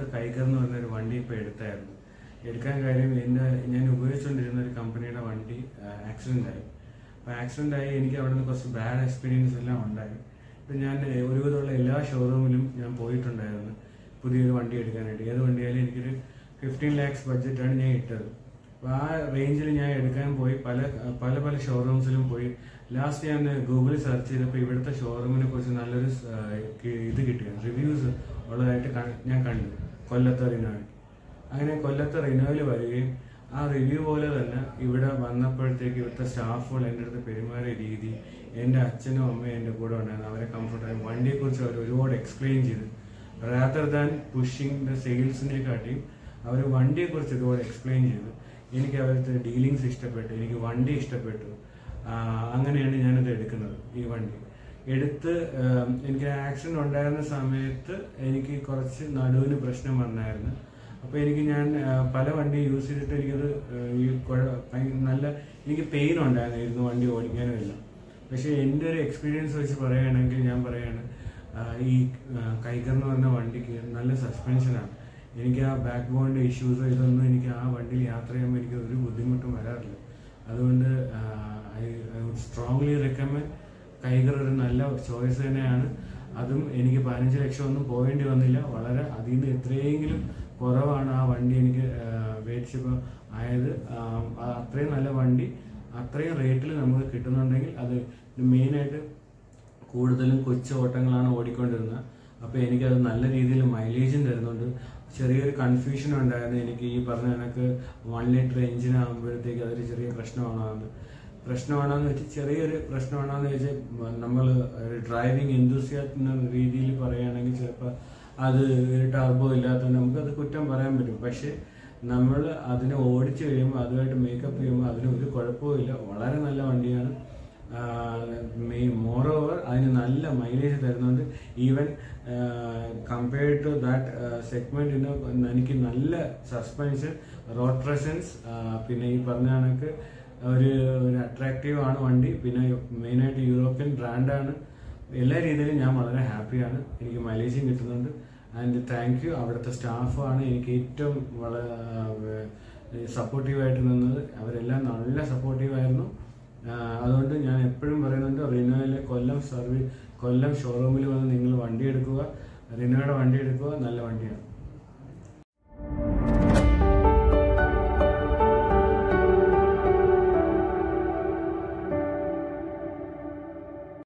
Toyota കൈക്കർ എന്ന് പറഞ്ഞ ഒരു വണ്ടി ഇപ്പോൾ എടുത്തായിരുന്നു എടുക്കാൻ കാര്യം എൻ്റെ ഞാൻ ഉപയോഗിച്ചുകൊണ്ടിരുന്ന ഒരു കമ്പനിയുടെ വണ്ടി ആക്സിഡൻ്റ് ആയി അപ്പോൾ ആക്സിഡൻ്റ് ആയി എനിക്ക് അവിടെ നിന്ന് കുറച്ച് ബാഡ് എക്സ്പീരിയൻസ് എല്ലാം ഉണ്ടായി ഇപ്പം ഞാൻ ഒരുവിധമുള്ള എല്ലാ ഷോറൂമിലും ഞാൻ പോയിട്ടുണ്ടായിരുന്നു പുതിയൊരു വണ്ടി എടുക്കാനായിട്ട് ഏത് വണ്ടിയായാലും എനിക്കൊരു ഫിഫ്റ്റീൻ ലാക്സ് ബഡ്ജറ്റാണ് ഞാൻ ഇട്ടത് അപ്പോൾ ആ റേഞ്ചിൽ ഞാൻ എടുക്കാൻ പോയി പല പല പല ഷോറൂംസിലും പോയി ലാസ്റ്റ് ഞാൻ ഗൂഗിളിൽ സെർച്ച് ചെയ്തപ്പോൾ ഇവിടുത്തെ ഷോറൂമിനെ കുറിച്ച് നല്ലൊരു സ്- ആ, കി- ഇത് കിട്ടിയ റിവ്യൂസ് ഉള്ളതായിട്ട് ക- ഞാൻ കണ്ടു കൊല്ലത്തെ റിനോയിൽ അങ്ങനെ കൊല്ലത്തെ റിനോയിൽ വരികയും ആ റിവ്യൂ പോലെ തന്നെ ഇവിടെ വന്നപ്പോഴത്തേക്ക് ഇവിടുത്തെ സ്റ്റാഫുകൾ എൻ്റെ അടുത്ത് പെരുമാറിയ രീതി എൻ്റെ അച്ഛനും അമ്മയും എൻ്റെ കൂടെ ഉണ്ടായിരുന്നു അവരെ കംഫർട്ടായി വണ്ടിയെക്കുറിച്ച് അവർ ഒരുപാട് എക്സ്പ്ലെയിൻ ചെയ്തു റാദർ ദാൻ പുഷിങ് ദ സെയിൽസിനെ കാട്ടിയും അവർ വണ്ടിയെക്കുറിച്ച് ഒരുപാട് എക്സ്പ്ലെയിൻ ചെയ്തു എനിക്ക് അവരുടെ ഡീലിങ്സ് ഇഷ്ടപ്പെട്ടു എനിക്ക് വണ്ടി ഇഷ്ടപ്പെട്ടു ആ, അങ്ങനെയാണ് ഞാനത് എടുക്കുന്നത് ഈ വണ്ടി എടുത്ത് ആം, എനിക്ക് ആക്സിഡന്റ് ഉണ്ടായിരുന്ന സമയത്ത് എനിക്ക് കുറച്ച് നടുവിന് പ്രശ്നം വന്നായിരുന്നു അപ്പോൾ എനിക്ക് ഞാൻ ആ, പല വണ്ടി യൂസ് ചെയ്തിട്ട് എനിക്കത് ആ, ഈ കുഴ- ഭയങ്കര നല്ല എനിക്ക് പെയിൻ ഉണ്ടായിരുന്നു വണ്ടി ഓടിക്കാനും എല്ലാം പക്ഷേ എൻ്റെ ഒരു എക്സ്പീരിയൻസ് വെച്ച് പറയുകയാണെങ്കിൽ ഞാൻ പറയാണ് ആ, ഈ കൈക്കർ എന്ന് പറഞ്ഞ വണ്ടിക്ക് നല്ല സസ്പെൻഷനാണ് എനിക്ക് ആ ബാക്ക് ബോണിൻ്റെ ഇഷ്യൂസോ ഇതൊന്നും എനിക്ക് ആ വണ്ടിയിൽ യാത്ര ചെയ്യുമ്പോൾ എനിക്ക് ഒരു ബുദ്ധിമുട്ടും വരാറില്ല അതുകൊണ്ട് I I would strongly recommend Kiger ഒരു നല്ല ചോയ്സ് തന്നെയാണ് അതും എനിക്ക് പതിനഞ്ച് ലക്ഷം ഒന്നും പോകേണ്ടി വന്നില്ല വളരെ അതിൽ നിന്ന് എത്രയെങ്കിലും കുറവാണ് ആ വണ്ടി എനിക്ക് മേടിച്ചപ്പോൾ ആയത് ആ, ആ അത്രയും നല്ല വണ്ടി അത്രയും റേറ്റിൽ നമുക്ക് കിട്ടുന്നുണ്ടെങ്കിൽ അത് മെയിനായിട്ട് കൂടുതലും കൊച്ചു ഓട്ടങ്ങളാണ് ഓടിക്കൊണ്ടിരുന്നത് അപ്പോൾ എനിക്കത് നല്ല രീതിയിൽ മൈലേജും തരുന്നുണ്ട് ചെറിയൊരു കൺഫ്യൂഷൻ ഉണ്ടായിരുന്നു എനിക്ക് ഈ പറഞ്ഞ കണക്ക് വൺ ലിറ്റർ എഞ്ചിൻ ആകുമ്പോഴത്തേക്ക് അതൊരു ചെറിയ പ്രശ്നമാണോ എന്ന് പ്രശ്നമാണോന്ന് വെച്ചാൽ ചെറിയൊരു പ്രശ്നമാണോന്ന് വെച്ചാൽ നമ്മൾ ഡ്രൈവിംഗ് എന്തൂസിയാറ്റ് എന്ന രീതിയിൽ പറയുകയാണെങ്കിൽ ചിലപ്പോൾ അത് ഒരു ടർബോ ഇല്ലാത്തതുകൊണ്ട് നമുക്കത് കുറ്റം പറയാൻ പറ്റും പക്ഷേ നമ്മൾ അതിനെ ഓടിച്ചു കഴിയുമ്പോൾ അതുമായിട്ട് മേക്കപ്പ് ചെയ്യുമ്പോൾ അതിന് ഒരു കുഴപ്പവുമില്ല വളരെ നല്ല വണ്ടിയാണ് മോർ ഓവർ അതിന് നല്ല മൈലേജ് തരുന്നുണ്ട് ഈവൻ കമ്പയർഡ് ടു ദാറ്റ് സെഗ്മെന്റിന് എനിക്ക് നല്ല സസ്പെൻഷൻ റോഡ് പ്രസൻസ് പിന്നെ ഈ പറഞ്ഞ കണക്ക് ഒരു ഒരു അട്രാക്റ്റീവ് ആണ് വണ്ടി പിന്നെ മെയിനായിട്ട് യൂറോപ്യൻ ബ്രാൻഡാണ് എല്ലാ രീതിയിലും ഞാൻ വളരെ ഹാപ്പിയാണ് എനിക്ക് മൈലേജും കിട്ടുന്നുണ്ട് ആൻഡ് താങ്ക് യു അവിടുത്തെ സ്റ്റാഫാണ് എനിക്ക് ഏറ്റവും വളരെ സപ്പോർട്ടീവായിട്ട് നിന്നത് അവരെല്ലാം നല്ല സപ്പോർട്ടീവായിരുന്നു അതുകൊണ്ട് ഞാൻ എപ്പോഴും പറയുന്നുണ്ട് റിനോയിലെ കൊല്ലം സർവീസ് കൊല്ലം ഷോറൂമിൽ വന്ന് നിങ്ങൾ വണ്ടി എടുക്കുക റിനോയുടെ വണ്ടി എടുക്കുക നല്ല വണ്ടിയാണ്